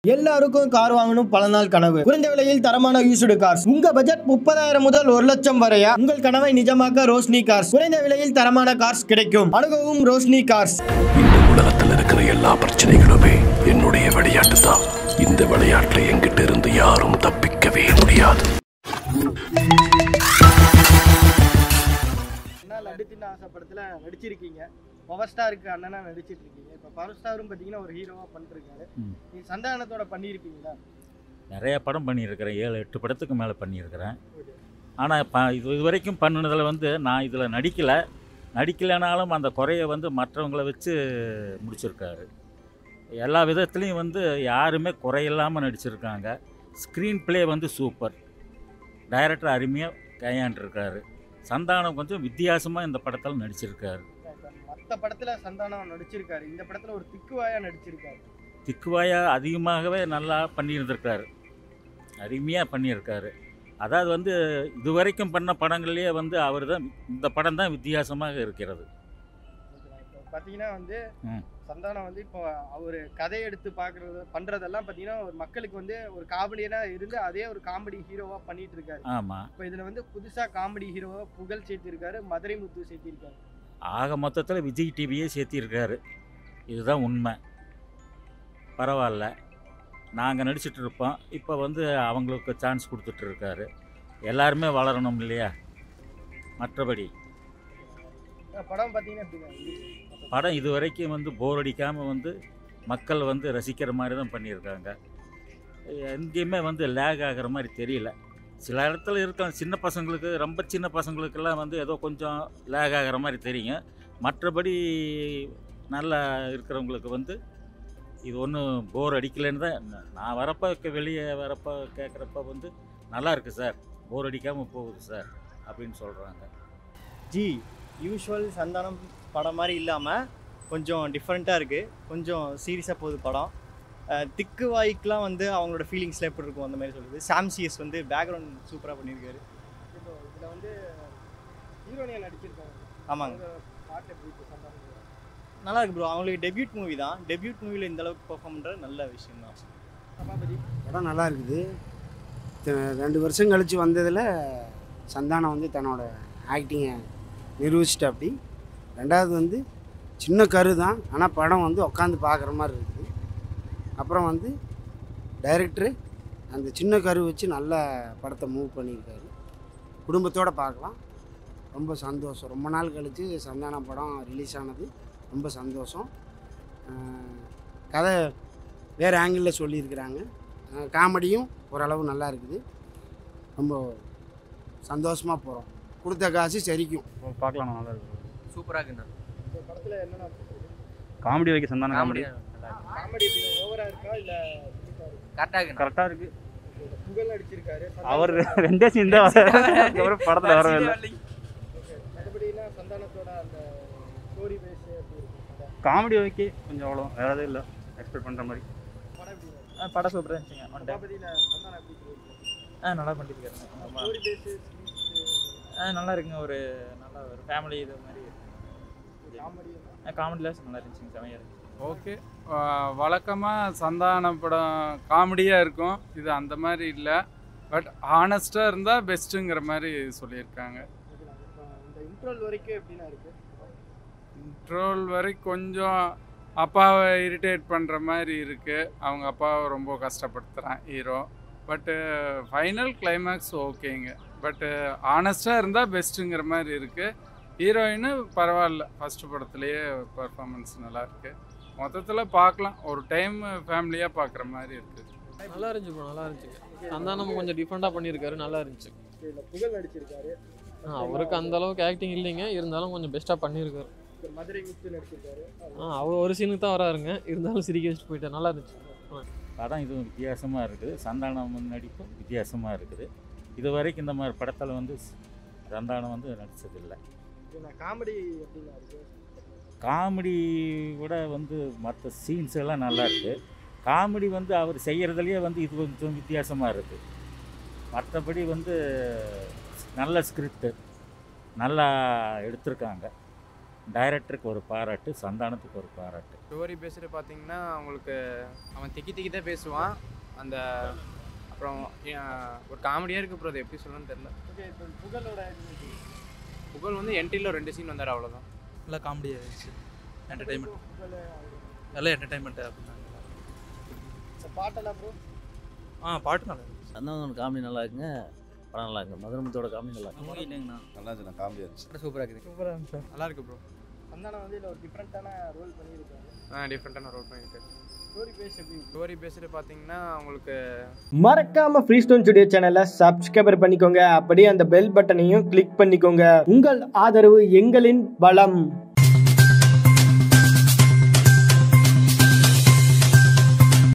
எல்லாருக்கும் கார் வாங்கணும் பல நாள் கனவு குறைந்த விலையில் தரமான யூஸ்டு கார்ஸ் உங்க பட்ஜெட் முப்பதாயிரம் முதல் ஒரு லட்சம் வரையா உங்கள் கனவை நிஜமாக்க ரோஷினி கார்ஸ் குறைந்த விலையில் தரமான கார்ஸ் கிடைக்கும் அணுகவும் ரோஷினி கார்ஸ் இந்த உலகத்தில் இருக்கிற எல்லா பிரச்சனைகளுமே என்னுடைய விளையாட்டு தான் இந்த விளையாட்டுல எங்கிட்ட இருந்து யாரும் தப்பிக்கவே முடியாது என்ன லட்டு தின்ன ஆசை படத்துல நடிச்சிருக்கீங்க பவர் ஸ்டாருக்கு அண்ணனா நடிச்சிட்டு இருக்கீங்க இப்போ பவர் ஸ்டாரும் பார்த்தீங்கன்னா ஒரு ஹீரோவா பண்ணிருக்காரு ம். நீங்க சந்தானத்தோட பண்ணியிருப்பீங்களா நிறைய படம் பண்ணியிருக்கிறேன் ஏழு எட்டு படத்துக்கு மேலே பண்ணியிருக்கிறேன் ஆனால் ப இது இது வரைக்கும் பண்ணினதில் வந்து நான் இதில் நடிக்கலை நடிக்கலைனாலும் அந்த குறைய வந்து மற்றவங்கள வச்சு முடிச்சிருக்காரு எல்லா விதத்துலேயும் வந்து யாருமே குறையில்லாமல் நடிச்சிருக்காங்க ஸ்க்ரீன் ப்ளே வந்து சூப்பர் டைரக்டர் அருமையாக கையாண்டிருக்காரு சந்தானம் கொஞ்சம் வித்தியாசமாக இந்த படத்தில் நடிச்சிருக்காரு மற்ற படத்துல சந்தானம் நடிச்சிருக்காரு இந்த படத்துல ஒரு திக்குவாயா நடிச்சிருக்காரு திக்குவாயா அதிகமாகவே நல்லா பண்ணியிருந்திருக்காரு அருமையாக பண்ணியிருக்காரு அதாவது வந்து இதுவரைக்கும் பண்ண படங்கள்லேயே வந்து அவர் தான் இந்த படம் தான் வித்தியாசமாக இருக்கிறது ஓகேண்ணா. இப்போ பார்த்தீங்கன்னா வந்து ம். சந்தானம் வந்து இப்போ அவர் கதை எடுத்து பார்க்கறது பண்றதெல்லாம் பார்த்தீங்கன்னா ஒரு மக்களுக்கு வந்து ஒரு காமெடியனா இருந்து அதே ஒரு காமெடி ஹீரோவா பண்ணிட்டு இருக்காரு ஆமாம் இப்போ இதுல வந்து புதுசா காமெடி ஹீரோவா புகழ் சேர்த்திருக்காரு மதுரை முத்து சேர்த்திருக்காரு ஆக மொத்தத்தில் விஜய் டிவியே சேர்த்திருக்காரு இதுதான் உண்மை பரவாயில்ல நாங்கள் நடிச்சிட்டு இருப்போம் இப்போ வந்து அவங்களுக்கு சான்ஸ் கொடுத்துட்டு இருக்காரு எல்லாருமே வளரணும் இல்லையா மற்றபடி அஹ் படம் பார்த்தீங்கன்னா எப்படிங்க படம் இது வரைக்கும் வந்து போர் அடிக்காமல் வந்து மக்கள் வந்து ரசிக்கிற மாதிரி தான் பண்ணியிருக்காங்க எங்கேயுமே வந்து லேக் ஆகிற மாதிரி தெரியல சில இடத்துல இருக்க சின்ன பசங்களுக்கு ரொம்ப சின்ன பசங்களுக்கெல்லாம் வந்து ஏதோ கொஞ்சம் லேக் ஆகிற மாதிரி தெரியும் மற்றபடி நல்லா இருக்கிறவங்களுக்கு வந்து இது ஒன்றும் போர் அடிக்கலைன்னு தான் நான் நான் வரப்போ வெளியே வரப்போ கேட்குறப்ப வந்து நல்லா இருக்கு சார் போர் அடிக்காமல் போகுது சார் அப்படின்னு சொல்கிறாங்க ஜி யூஷுவல் சந்தானம் படம் மாதிரி இல்லாமல் கொஞ்சம் டிஃப்ரெண்ட்டாக இருக்குது கொஞ்சம் சீரியஸாக போகுது படம் அஹ் திக்கு வாய்க்கெலாம் வந்து அவங்களோட ஃபீலிங்ஸ்லாம் எப்படி இருக்கும் அந்த மாதிரி சொல்லுது சாம் சிஎஸ் வந்து பேக்ரவுண்ட் சூப்பராக பண்ணியிருக்காரு இப்போ இதுல வந்து ஹீரோனியா நடிச்சிருக்காங்க ஆமாங்க அவங்க பாட்டு எப்படி இருக்கு சந்தானம் நல்லா இருக்கு ப்ரோ அவங்களுக்கு டெபியூட் மூவி தான் டெபியூட் மூவியில் இந்த அளவுக்கு பெர்ஃபார்ம் பண்ணுறது நல்ல விஷயம் தான் சபாபதி படம் நல்லா இருக்குது த- ரெண்டு வருஷம் கழித்து வந்ததில் சந்தானம் வந்து தன்னோட ஆக்டிங்கை நிரூபிச்சிட்டு அப்படி ரெண்டாவது வந்து சின்ன கரு தான் ஆனால் படம் வந்து உட்காந்து பார்க்குற மாதிரி இருக்குது அப்புறம் வந்து டைரக்டரு அந்த சின்ன கரு வச்சு நல்ல படத்தை மூவ் பண்ணியிருக்காரு குடும்பத்தோடு பார்க்கலாம் ரொம்ப சந்தோஷம் ரொம்ப நாள் கழித்து சந்தான படம் ரிலீஸ் ஆனது ரொம்ப சந்தோஷம் அஹ் கதை வேறு ஆங்கிளில் சொல்லியிருக்கிறாங்க அஹ் காமெடியும் ஓரளவு நல்லா இருக்குது ரொம்ப சந்தோஷமாக போகிறோம் கொடுத்த காசு சரிக்கும் பார்க்கலாம் நல்லா இருக்கு சூப்பராக இருக்குண்ணா இந்த படத்துல என்னென்ன காமெடி வைக்க சந்தான காமெடி காமெடி எப்படி ஓவரா இருக்கா இல்ல கரெக்டாக இருக்குண்ணா கரெக்டாக இருக்கு புகழ் நடிச்சிருக்காரு சந்தானம் அவர் நடிச்சிருக்காரு. ரெண்டே சீன் தான் அதுக்கப்புறம் படத்தில் வரவே இல்லை மற்றபடினா சந்தானத்தோட அந்த ஸ்டோரி பேஸ் எப்படி இருக்கு கதை? காமெடி வைக்க கொஞ்சம் அவ்வளோ வேற எதுவும் இல்லை எக்ஸ்பெக்ட் பண்ணுற மாதிரி படம் எப்படி இருக்கு படம் சூப்பராக இருந்துச்சுங்க ஒன் டைம் சபாபதியில சந்தானம் எப்படி இருக்கு ஆ நல்லா பண்ணியிருக்காருங்க ஆமா. ஸ்டோரி பேஸ் ஆ நல்லா இருக்குங்க ஒரு நல்ல ஒரு ஃபேமிலி இது மாதிரி காமெடி காமெடிலாம் நல்லா இருந்துச்சுங்க செமையாக இருந்துச்சு ஓகே வழக்கமாக சந்தான படம் காமெடியாக இருக்கும் இது அந்த மாதிரி இல்லை பட் ஹானஸ்ட்டாக இருந்தால் பெஸ்ட்டுங்கிற மாதிரி சொல்லியிருக்காங்க இந்த இன்ட்ரோல் வரைக்கும் எப்படின்னா இருக்கு ட்ரோல் வரை கொஞ்சம் அப்பாவை இரிட்டேட் பண்ணுற மாதிரி இருக்குது அவங்க அப்பாவை ரொம்ப கஷ்டப்படுத்துகிறான் ஹீரோ பட்டு ஃபைனல் கிளைமேக்ஸ் ஓகேங்க பட்டு ஆனஸ்ட்டாக இருந்தால் பெஸ்ட்டுங்கிற மாதிரி இருக்குது ஹீரோயின் பரவாயில்ல ஃபஸ்ட்டு படத்துலேயே பர்ஃபார்மன்ஸ் நல்லா இருக்கு மொத்தத்தில் பார்க்கலாம் ஒரு டைம் ஃபேமிலியாக பார்க்குற மாதிரி இருக்குது நல்லா இருந்துச்சு ப்ரோ நல்லா இருந்துச்சு சந்தானம் கொஞ்சம் டிஃப்ரெண்ட்டாக பண்ணியிருக்காரு நல்லா இருந்துச்சு இதுல புகழ் நடிச்சிருக்காரு ஆ, அவருக்கு அந்த அளவுக்கு ஆக்டிங் இல்லைங்க இருந்தாலும் கொஞ்சம் பெஸ்ட்டாக பண்ணியிருக்காரு இந்த மதுரை முத்து நடிச்சிருக்காரு ஆ அவர் ஒரு சீனுக்கு தான் வராருங்க இருந்தாலும் சிரிக்க வச்சுட்டு போயிட்டார் நல்லா இருந்துச்சு படம் இதுவும் வித்தியாசமாக இருக்குது சந்தானம் வந்து நடிப்பும் வித்தியாசமாக இருக்குது இது வரைக்கும் இந்த மாதிரி படத்தில் வந்து சந்தானம் வந்து நடித்ததில்லை இதுல காமெடி எப்படின்னா இருக்கு காமெடி விட வந்து மற்ற சீன்ஸ் எல்லாம் நல்லா இருக்கு காமெடி வந்து அவர் செய்கிறதுலையே வந்து இது கொஞ்சம் வித்தியாசமாக இருக்குது மற்றபடி வந்து நல்ல ஸ்கிரிப்டு நல்லா எடுத்திருக்காங்க டைரக்டருக்கு ஒரு பாராட்டு சந்தானத்துக்கு ஒரு பாராட்டு ஸ்டோரி பேஸ்டு பார்த்தீங்கன்னா அவங்களுக்கு அவன் திக்கி திக்கி தான் பேசுவான் அந்த அப்புறம் ஏன், ஒரு காமெடியாக இருக்குது அப்புறம் அதை எப்படி சொல்லணும்னு தெரில ஓகே இப்போ புகழோட புகழ் வந்து என்ட்ரியில் ரெண்டு சீன் வந்தார் அவ்வளோதான் நல்லா காமெடியாக இருந்துச்சு என்டர்டைன்மெண்ட் நல்லா என்டர்டைன்மெண்ட் அப்படின்னா பாட்டெல்லாம் ப்ரோ ஆ பாட்டு நல்லா இருந்துச்சு சந்தானம் காமெடி நல்லா இருக்குங்க படம் நல்லா இருக்கு மதுரமுத்தோட காமெடி நல்லா இருக்கு இல்லைங்கண்ணா நல்லா இருந்துச்சு காமெடியாக இருந்துச்சு சூப்பராக இருக்குது சூப்பராக இருந்துச்சு நல்லா இருக்கு ப்ரோ சந்தானம் வந்து இதில் ஒரு டிஃப்ரெண்ட்டான ரோல் பண்ணியிருக்காங்க ஆ டிஃப்ரெண்ட்டான ரோல் பண்ணியிருக்காரு ஸ்டோரி பேஸ் எப்படி ஸ்டோரி பேஸ்டு பார்த்தீங்கன்னா அவங்களுக்கு மறக்காம ஃப்ரீ ஸ்டோன் ஸ்டுடியோ சேனலை சப்ஸ்கிரைபர் பண்ணிக்கோங்க அப்படியே அந்த பெல் பட்டனையும் கிளிக் பண்ணிக்கோங்க உங்கள் ஆதரவு எங்களின் பலம்